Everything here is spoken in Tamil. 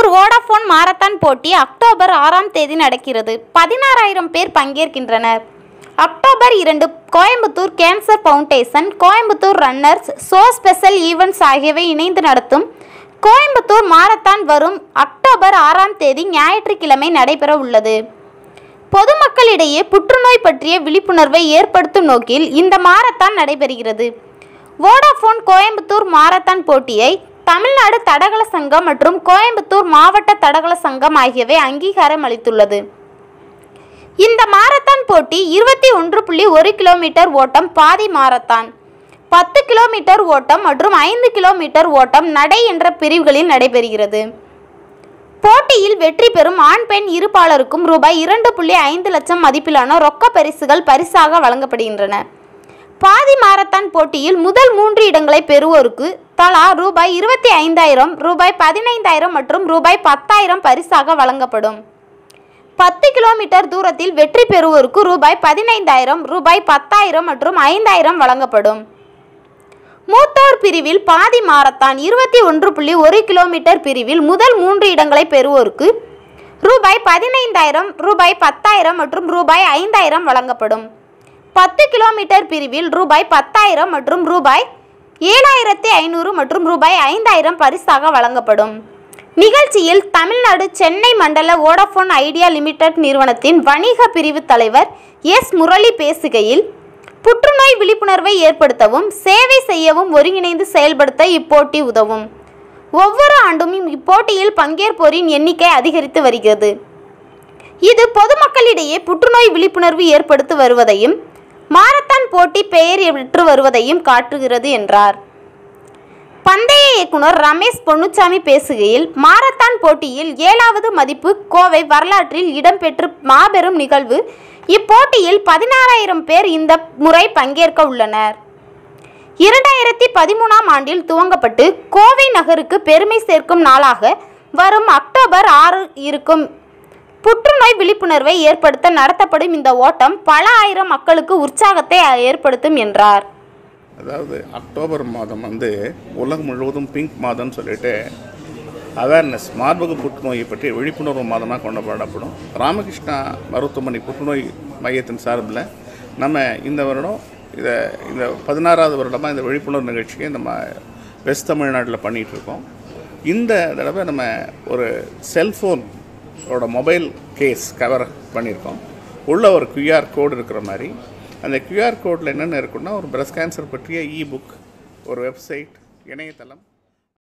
வோடாஃபோன் மாரத்தான் போட்டி அக்டோபர் ஆறாம் தேதி நடக்கிறது பதினாறாயிரம் பேர் பங்கேற்கின்றனர் அக்டோபர் இரண்டு Coimbatore cancer foundation Coimbatore runners so special events ஆகியவை இணைந்து நடத்தும் கோயம்புத்தூர் மாரத்தான் வரும் அக்டோபர் ஆறாம் தேதி ஞாயிற்றுக்கிழமை நடைபெற உள்ளது பொதுமக்களிடையே புற்றுநோய் பற்றிய விழிப்புணர்வை ஏற்படுத்தும் நோக்கில் இந்த மாரத்தான் நடைபெறுகிறது வோடாஃபோன் கோயம்புத்தூர் மாரத்தான் போட்டியை தமிழ்நாடு தடகள சங்கம் மற்றும் கோயம்புத்தூர் மாவட்ட தடகள சங்கம் ஆகியவை அங்கீகாரம் அளித்துள்ளது இந்த மாரத்தான் போட்டி இருபத்தி ஒன்று புள்ளி ஒரு கிலோமீட்டர் ஓட்டம் பாதி மாரத்தான் பத்து கிலோமீட்டர் ஓட்டம் மற்றும் ஐந்து கிலோமீட்டர் ஓட்டம் நடை என்ற பிரிவுகளில் நடைபெறுகிறது போட்டியில் வெற்றி பெறும் ஆண் பெண் இருப்பாளருக்கும் ரூபாய் இரண்டு புள்ளி ஐந்து லட்சம் மதிப்பிலான ரொக்க பரிசுகள் பரிசாக வழங்கப்படுகின்றன பாதி மாரத்தான் போட்டியில் முதல் மூன்று இடங்களை பெறுவோருக்கு தலா ரூபாய் இருபத்தி ஐந்தாயிரம் ரூபாய் பதினைந்தாயிரம் மற்றும் ரூபாய் பத்தாயிரம் பரிசாக வழங்கப்படும் பத்து கிலோமீட்டர் தூரத்தில் வெற்றி பெறுவோருக்கு ரூபாய் பதினைந்தாயிரம் ரூபாய் பத்தாயிரம் மற்றும் ஐந்தாயிரம் வழங்கப்படும் மூத்தோர் பிரிவில் பாதி மாரத்தான் இருபத்தி ஒன்று புள்ளி ஒரு கிலோமீட்டர் பிரிவில் முதல் மூன்று இடங்களை பெறுவோருக்கு ரூபாய் பதினைந்தாயிரம் ரூபாய் பத்தாயிரம் மற்றும் ரூபாய் ஐந்தாயிரம் வழங்கப்படும் பத்து கிலோமீட்டர் பிரிவில் ரூபாய் பத்தாயிரம் மற்றும் ரூபாய் ஏழாயிரத்தி ஐநூறு மற்றும் ரூபாய் ஐந்தாயிரம் பரிசாக வழங்கப்படும் நிகழ்ச்சியில் தமிழ்நாடு சென்னை மண்டல வோடாஃபோன் ஐடியா லிமிடெட் நிறுவனத்தின் வணிக பிரிவு தலைவர் எஸ் முரளி பேசுகையில் புற்றுநோய் விழிப்புணர்வை ஏற்படுத்தவும் சேவை செய்யவும் ஒருங்கிணைந்து செயல்படுத்த இப்போட்டி உதவும் ஒவ்வொரு ஆண்டும் இப்போட்டியில் பங்கேற்போரின் எண்ணிக்கை அதிகரித்து வருகிறது இது பொதுமக்களிடையே புற்றுநோய் விழிப்புணர்வு ஏற்படுத்தி வருவதையும் மாரத்தான் போட்டி பெயர் பெற்று வருவதையும் காட்டுகிறது என்றார் பந்தய இயக்குனர் ரமேஷ் பொன்னுச்சாமி பேசுகையில் மாரத்தான் போட்டியில் ஏழாவது மதிப்பு கோவை வரலாற்றில் இடம்பெற்று மாபெரும் நிகழ்வு இப்போட்டியில் பதினாறாயிரம் பேர் இந்த முறை பங்கேற்க உள்ளனர் இரண்டாயிரத்தி பதிமூணாம் ஆண்டில் துவங்கப்பட்டு கோவை நகருக்கு பெருமை சேர்க்கும் நாளாக வரும் அக்டோபர் ஆறு இருக்கும் புற்றுநோய் விழிப்புணர்வை ஏற்படுத்த நடத்தப்படும் இந்த ஓட்டம் பல ஆயிரம் மக்களுக்கு உற்சாகத்தை ஏற்படுத்தும் என்றார் அதாவது அக்டோபர் மாதம் வந்து உலகம் முழுவதும் பிங்க் மாதம்னு சொல்லிட்டு அவேர்னஸ் மார்பக புற்றுநோயை பற்றி விழிப்புணர்வு மாதமாக கொண்டாடப்படும் ராமகிருஷ்ணா மருத்துவமனை புற்றுநோய் மையத்தின் சார்பில் நம்ம இந்த வருடம் இதை இந்த பதினாறாவது வருடமாக இந்த விழிப்புணர்வு நிகழ்ச்சியை நம்ம வெஸ்ட் தமிழ்நாட்டில் பண்ணிகிட்டு இருக்கோம் இந்த தடவை நம்ம ஒரு செல்ஃபோன் ஓட மொபைல் கேஸ் கவர் பண்ணியிருக்கோம் உள்ள ஒரு QR கோடு இருக்கிற மாதிரி அந்த QR கோடில் என்னென்ன இருக்குன்னா ஒரு பிரஸ்ட் கேன்சர் பற்றிய இ புக் ஒரு வெப்சைட் இணையதளம்